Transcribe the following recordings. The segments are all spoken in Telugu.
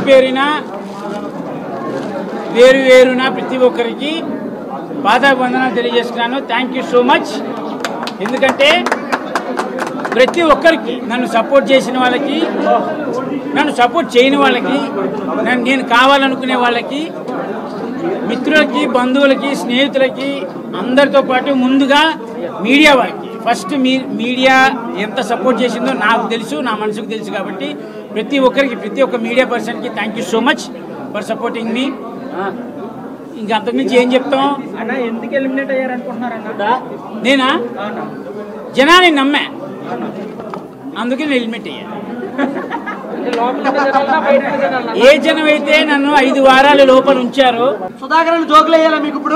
పేరున వేరు వేరున ప్రతి ఒక్కరికి పాదాభివందనాలు తెలియజేస్తున్నాను థ్యాంక్ యూ సో మచ్ ఎందుకంటే ప్రతి ఒక్కరికి నన్ను సపోర్ట్ చేసిన వాళ్ళకి నన్ను సపోర్ట్ చేయని వాళ్ళకి నన్ను నేను కావాలనుకునే వాళ్ళకి మిత్రులకి బంధువులకి స్నేహితులకి అందరితో పాటు ముందుగా మీడియా వారికి ఫస్ట్ మీ మీడియా ఎంత సపోర్ట్ చేసిందో నాకు తెలుసు నా మనసుకు తెలుసు కాబట్టి ప్రతి ఒక్కరికి ప్రతి ఒక్క మీడియా పర్సన్కి thank you so much for supporting మీ ఇంకా అంతకుమించి ఏం చెప్తాం అన్న ఎందుకు ఎలిమినేట్ అయ్యారు అనుకుంటున్నారన్న నేనా అవునా జనాన్ని నమ్మా అందుకే నేను హెల్మెట్ అయ్యా లోపల జనాలనా బయట జనాలనా ఏ జనం అయితే నన్ను ఐదు వారాల లోపల ఉంచారో సుధాకర్ జోకులు వేయాలా మీకు ఇప్పుడు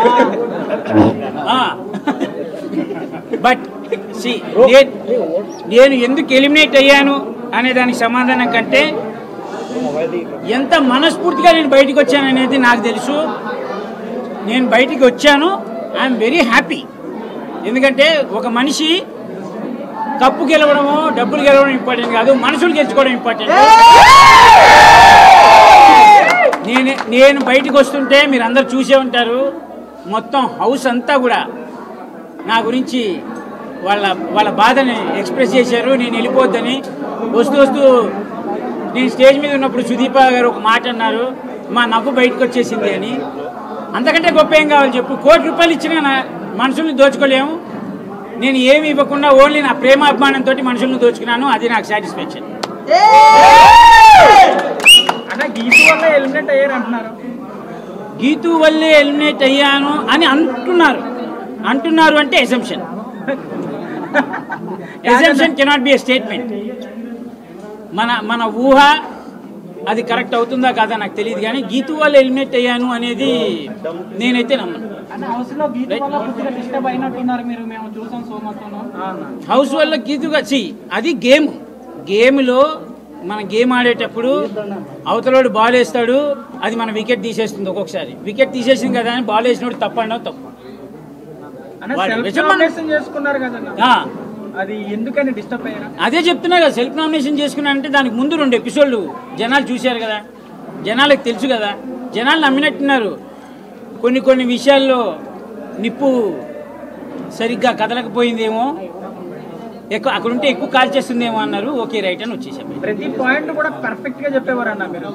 బట్ సి నేను ఎందుకు ఎలిమినేట్ అయ్యాను అనే దానికి సమాధానం కంటే ఎంత మనస్ఫూర్తిగా నేను బయటికి వచ్చాను అనేది నాకు తెలుసు నేను బయటికి వచ్చాను ఐఎమ్ వెరీ హ్యాపీ ఎందుకంటే ఒక మనిషి కప్పు గెలవడము డబ్బులు గెలవడం ఇంపార్టెంట్ కాదు మనుషులు గెలుచుకోవడం ఇంపార్టెంట్ నేను నేను బయటకు వస్తుంటే మీరు అందరు చూసే ఉంటారు మొత్తం హౌస్ అంతా కూడా నా గురించి వాళ్ళ వాళ్ళ బాధని ఎక్స్ప్రెస్ చేశారు నేను వెళ్ళిపోద్దని వస్తూ వస్తూ నేను స్టేజ్ మీద ఉన్నప్పుడు సుదీప గారు ఒక మాట అన్నారు మా నవ్వు బయటకు వచ్చేసింది అని అంతకంటే గొప్ప ఏం కావాలి చెప్పు కోటి రూపాయలు ఇచ్చినా నా మనుషుల్ని దోచుకోలేము నేను ఏమి ఇవ్వకుండా ఓన్లీ నా ప్రేమ అభిమానంతో మనుషుల్ని దోచుకున్నాను అది నాకు సాటిస్ఫాక్షన్ అన్న గీత వల్ల ఎలిమినేట్ అయ్యారు అంటున్నారు గీతు వల్లే ఎలిమినేట్ అయ్యాను అని అంటున్నారు అంటున్నారు అంటే assumption assumption cannot be a statement మన మన ఊహ అది కరెక్ట్ అవుతుందా కాదా నాకు తెలియదు కానీ గీతు వల్ల ఎలిమినేట్ అయ్యాను అనేది నేనైతే నమ్మను అన్న హౌస్ లో గీత వల్ల కొద్దిగా డిస్టర్బ్ అయినట్టున్నారు మీరు మేము చూసాం సో మొత్తం హౌస్ వల్ల గీతుగా సి అది గేమ్ గేమ్లో మన గేమ్ ఆడేటప్పుడు అవతలోడు బాల్ వేస్తాడు అది మన వికెట్ తీసేస్తుంది ఒక్కొక్కసారి వికెట్ తీసేసింది కదా అని బాల్ వేసినోడు తప్పండవు తప్పు అన్న వాడి సెల్ఫ్ విషయం మన- నామినేషన్ చేసుకున్నారు కదన్న ఆ, అది ఎందుకని డిస్టర్బ్ అయ్యారా అదే చెప్తున్నా కదా సెల్ఫ్ నామినేషన్ చేసుకున్నానంటే దానికి ముందు రెండు ఎపిసోడ్లు జనాలు చూశారు కదా జనాలకు తెలుసు కదా జనాలు నమ్మినట్టున్నారు కొన్ని కొన్ని విషయాల్లో నిప్పు సరిగ్గా కదలకపోయిందేమో ఎక్కువ అక్కడ ఉంటే ఎక్కువ కాల్ చేస్తుందేమో అన్నారు ఓకే రైట్ అని వచ్చేసాం ప్రతి పాయింట్ కూడా పర్ఫెక్ట్ గా చెప్పేవారు అన్న మీరు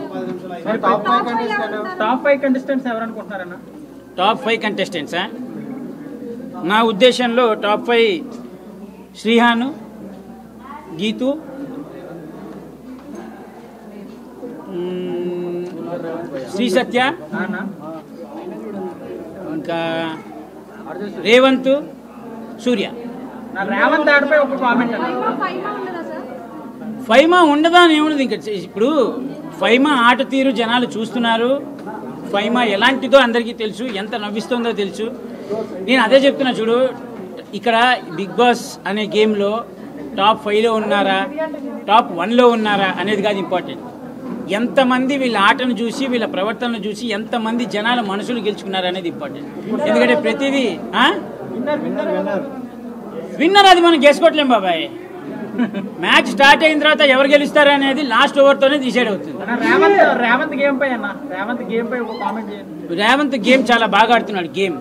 టాప్ ఫైవ్ కంటెస్టెంట్స్ ఎవరు అనుకుంటున్నారన్న టాప్ ఫైవ్ కంటెస్టెంట్సా నా ఉద్దేశంలో టాప్ ఫైవ్ శ్రీహాను గీతు మ్మ్, శ్రీ సత్య అన్న ఇంకా రేవంత్ సూర్య నా రేవంత్ దాడిపై ఒక కామెంట్ అన్న ఫైమా ఉండదా సార్ ఫైమా ఉండదా అని ఏమున్నది ఇంకా ఇప్పుడు ఫైమా ఆట తీరు జనాలు చూస్తున్నారు ఫైమా ఎలాంటిదో అందరికీ తెలుసు ఎంత నవ్విస్తుందో తెలుసు నేను అదే చెప్తున్నా చూడు ఇక్కడ బిగ్ బాస్ అనే గేమ్లో టాప్ ఫైవ్లో ఉన్నారా టాప్ వన్లో ఉన్నారా అనేది కాదు ఇంపార్టెంట్ ఎంతమంది వీళ్ళ ఆటను చూసి వీళ్ళ ప్రవర్తనను చూసి ఎంతమంది జనాల మనసులు గెలుచుకున్నారు అనేది ఇంపార్టెంట్ ఎందుకంటే ప్రతిదీ ఆ? విన్నర్ అది మనం గెలుచుకోవట్లేం బాబాయ్ మ్యాచ్ స్టార్ట్ అయిన తర్వాత ఎవరు గెలుస్తారు అనేది లాస్ట్ ఓవర్తోనే డిసైడ్ అవుతుంది అన్న రేవంత్ రేవంత్ గేమ్ పై అన్న రేవంత్ గేమ్ పై ఒక కామెంట్ చేయండి రేవంత్ గేమ్ చాలా బాగా ఆడుతున్నాడు గేమ్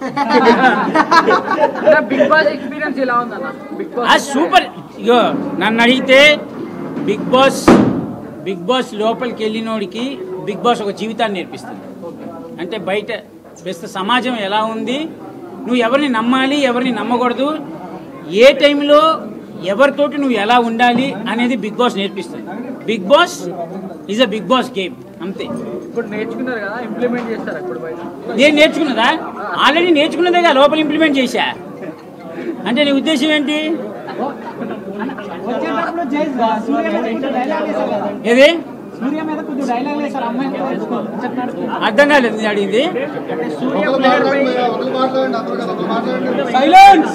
బిగ్ బాస్ ఎక్స్పీరియన్స్ ఎలా ఉందన్న బిగ్ ఆ సూపర్ ఇగో నన్ను అడిగితే బిగ్ బాస్ బిగ్ బాస్ లోపలికి వెళ్ళినోడికి బిగ్ బాస్ ఒక జీవితాన్ని నేర్పిస్తుంది అంటే బయట ప్రస్తుత సమాజం ఎలా ఉంది నువ్వు ఎవరిని నమ్మాలి ఎవరిని నమ్మకూడదు ఏ టైంలో ఎవరితోటి నువ్వు ఎలా ఉండాలి అనేది బిగ్ బాస్ నేర్పిస్తుంది Bigg Boss is a Bigg Boss game అంతే ఇప్పుడు నేర్చుకున్నారు కదా ఇంప్లిమెంట్ చేస్తారు ఇప్పుడు బయట నేను నేర్చుకున్నదా ఆల్రెడీ నేర్చుకున్నదేగా లోపల ఇంప్లిమెంట్ చేశా అంటే నీ ఉద్దేశం ఏంటి వచ్చేటప్పుడు జై సూర్య మీద కొంచెం డైలాగ్ వేశారు కదా ఏది సూర్య మీద కొంచెం డైలాగ్ వేశారు అమ్మాయి చెప్పినాడు అర్థం కాలేదు నేను అడిగింది అంటే సూర్య ప్లేయర్ పై సైలెన్స్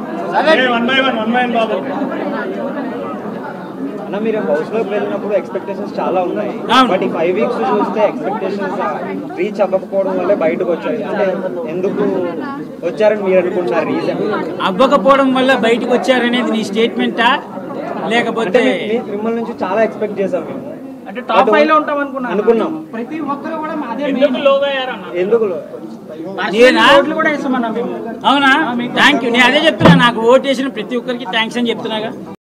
అన్న మీరు హౌస్ లోకి వెళ్ళినప్పుడు ఎక్స్పెక్టేషన్స్ చాలా ఉన్నాయి అవును. బట్ ఈ ఫైవ్ వీక్స్ చూస్తే ఎక్స్పెక్టేషన్స్ రీచ్ అవ్వకపోవడం వల్లే బయటకు వచ్చాయి అంటే ఎందుకు వచ్చారని మీరు అనుకుంటున్నారు రీజన్ అవ్వకపోవడం వల్ల బయటకు వచ్చారనేది నీ స్టేట్మెంటా అంటే లేకపోతే మీ- మీ- మిమ్మల్ని నుంచి చాలా ఎక్స్పెక్ట్ చేసాం మేము అంటే టాప్ ఫైవ్ లో ఉంటాం అనుకున్నాను అనుకున్నాం ప్రతి ఒక్కరు కూడా అదే ఎందుకు లోగా అయ్యారన్న ఎందుకు నేనా? ఓట్లు కూడా వేస్తామన్నా మేము అవునా థ్యాంక్ యూ నేను అదే చెప్తున్నా నాకు ఓటు వేసిన ప్రతి ఒక్కరికి థ్యాంక్స్ అని చెప్తున్నాగా